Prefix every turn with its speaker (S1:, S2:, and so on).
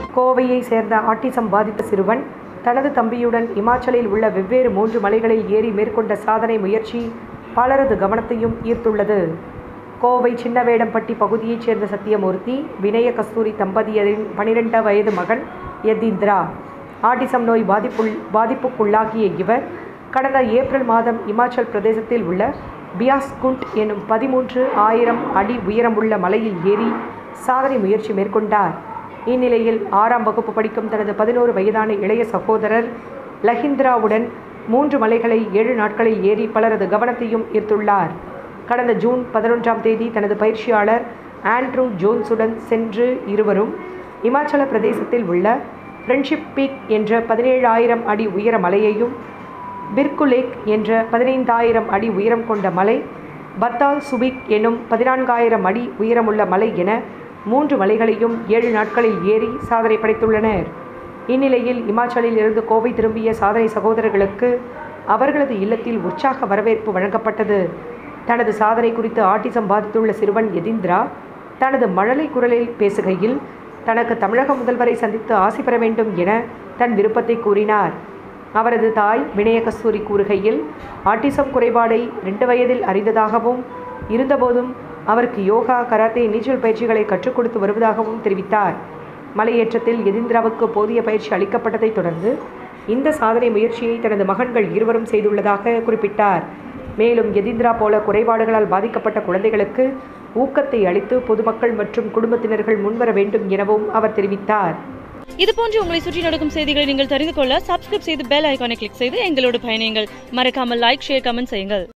S1: கோவையை சேர்ந்த ஆட்டிசம் பாதித்த சிறுவன் தனது தம்பியுடன் இமாச்சலில் உள்ள வெவ்வேறு மூன்று மலைகளில் ஏறி மேற்கொண்ட சாதனை முயற்சி பலரது கவனத்தையும் ஈர்த்துள்ளது கோவை சின்னவேடம்பட்டி பகுதியைச் சேர்ந்த சத்தியமூர்த்தி வினய கஸ்தூரி தம்பதியரின் பனிரெண்டு வயது மகன் யதீந்திரா ஆட்டிசம் நோய் பாதிப்புள் பாதிப்புக்குள்ளாகிய இவர் கடந்த ஏப்ரல் மாதம் இமாச்சல் பிரதேசத்தில் உள்ள பியாஸ்குண்ட் எனும் பதிமூன்று ஆயிரம் அடி உயரமுள்ள மலையில் ஏறி சாதனை முயற்சி மேற்கொண்டார் இந்நிலையில் ஆறாம் வகுப்பு படிக்கும் தனது பதினோரு வயதான இளைய சகோதரர் லஹிந்திராவுடன் மூன்று மலைகளை ஏழு நாட்களில் ஏறி பலரது கவனத்தையும் ஈர்த்துள்ளார் கடந்த ஜூன் பதினொன்றாம் தேதி தனது பயிற்சியாளர் ஆண்ட்ரூ ஜோன்ஸுடன் சென்று இருவரும் இமாச்சல பிரதேசத்தில் உள்ள ஃப்ரெண்ட்ஷிப் பீக் என்ற பதினேழாயிரம் அடி உயர மலையையும் பிர்குலேக் என்ற பதினைந்தாயிரம் அடி உயரம் கொண்ட மலை பத்தால் சுபிக் எனும் பதினான்காயிரம் அடி உயரமுள்ள மலை என மூன்று மலைகளையும் ஏழு நாட்களில் ஏறி சாதனை படைத்துள்ளனர் இந்நிலையில் இமாச்சலில் இருந்து கோவை திரும்பிய சாதனை சகோதரர்களுக்கு அவர்களது இல்லத்தில் உற்சாக வரவேற்பு வழங்கப்பட்டது தனது சாதனை குறித்து ஆட்டிசம் பாதித்துள்ள சிறுவன் யதீந்திரா தனது மழலை குரலில் பேசுகையில் தனக்கு தமிழக முதல்வரை சந்தித்து ஆசி பெற வேண்டும் என தன் விருப்பத்தை கூறினார் அவரது தாய் வினய கஸ்தூரி கூறுகையில் ஆட்டிசம் குறைபாடை ரெண்டு வயதில் அறிந்ததாகவும் இருந்தபோதும் அவருக்கு யோகா கராத்தே நீச்சல் பயிற்சிகளை கற்றுக் கொடுத்து வருவதாகவும் தெரிவித்தார் மலையேற்றத்தில் யதீந்திராவுக்கு போதிய பயிற்சி அளிக்கப்பட்டதைத் தொடர்ந்து இந்த சாதனை முயற்சியை தனது மகன்கள் இருவரும் செய்துள்ளதாக குறிப்பிட்டார் மேலும் யதீந்திரா போல குறைபாடுகளால் பாதிக்கப்பட்ட குழந்தைகளுக்கு ஊக்கத்தை அளித்து பொதுமக்கள் மற்றும் குடும்பத்தினர்கள் முன்வர வேண்டும் எனவும் அவர் தெரிவித்தார்
S2: இது போன்று உங்களை சுற்றி நடக்கும் செய்திகளை நீங்கள் தெரிந்து கொள்ள சப்ஸ்கிரைப் செய்து பெல் ஐகானை கிளிக் செய்து எங்களோடு பயணியுங்கள் மறக்காமல் லைக் ஷேர் கமெண்ட் செய்யுங்கள்